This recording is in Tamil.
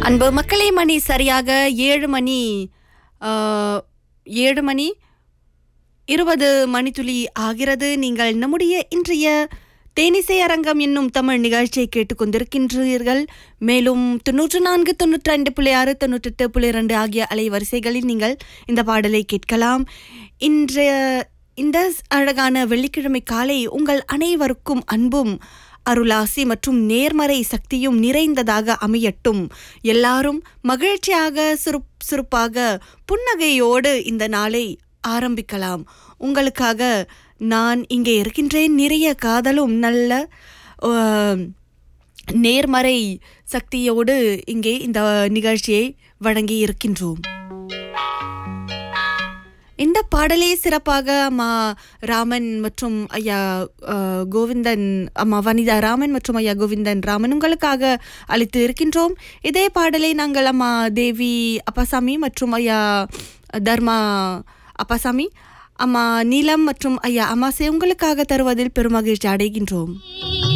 அன்பு மக்களே மணி சரியாக ஏழு மணி ஆ, ஏழு மணி இருபது மணித்துளி ஆகிறது நீங்கள் நம்முடைய இன்றைய தேனிசை அரங்கம் என்னும் தமிழ் நிகழ்ச்சியை கேட்டுக்கொண்டிருக்கின்றீர்கள் மேலும் தொன்னூற்று நான்கு தொன்னூற்றி ரெண்டு புள்ளி ஆறு தொண்ணூற்றெட்டு புள்ளி ரெண்டு ஆகிய அலைவரிசைகளில் நீங்கள் இந்த பாடலை கேட்கலாம் இன்றைய இந்த அழகான வெள்ளிக்கிழமை காலை உங்கள் அனைவருக்கும் அன்பும் அருளாசி மற்றும் நேர்மறை சக்தியும் நிறைந்ததாக அமையட்டும் எல்லாரும் மகிழ்ச்சியாக சுருப் சுருப்பாக புன்னகையோடு இந்த நாளை ஆரம்பிக்கலாம் உங்களுக்காக நான் இங்கே இருக்கின்றேன் நிறைய காதலும் நல்ல ஆஹ், நேர்மறை சக்தியோடு இங்கே இந்த நிகழ்ச்சியை வழங்கி இருக்கின்றோம் இந்த பாடலே சிறப்பாக அம்மா ராமன் மற்றும் ஐயா அஹ், கோவிந்தன் அம்மா வனிதா ராமன் மற்றும் ஐயா கோவிந்தன் ராமன் உங்களுக்காக அளித்து இருக்கின்றோம் இதே பாடலை நாங்கள் அம்மா தேவி அப்பாசாமி மற்றும் ஐயா தர்மா அப்பாசாமி அம்மா நீலம் மற்றும் ஐயா அம்மாசே உங்களுக்காக தருவதில் பெருமகிழ்ச்சி அடைகின்றோம்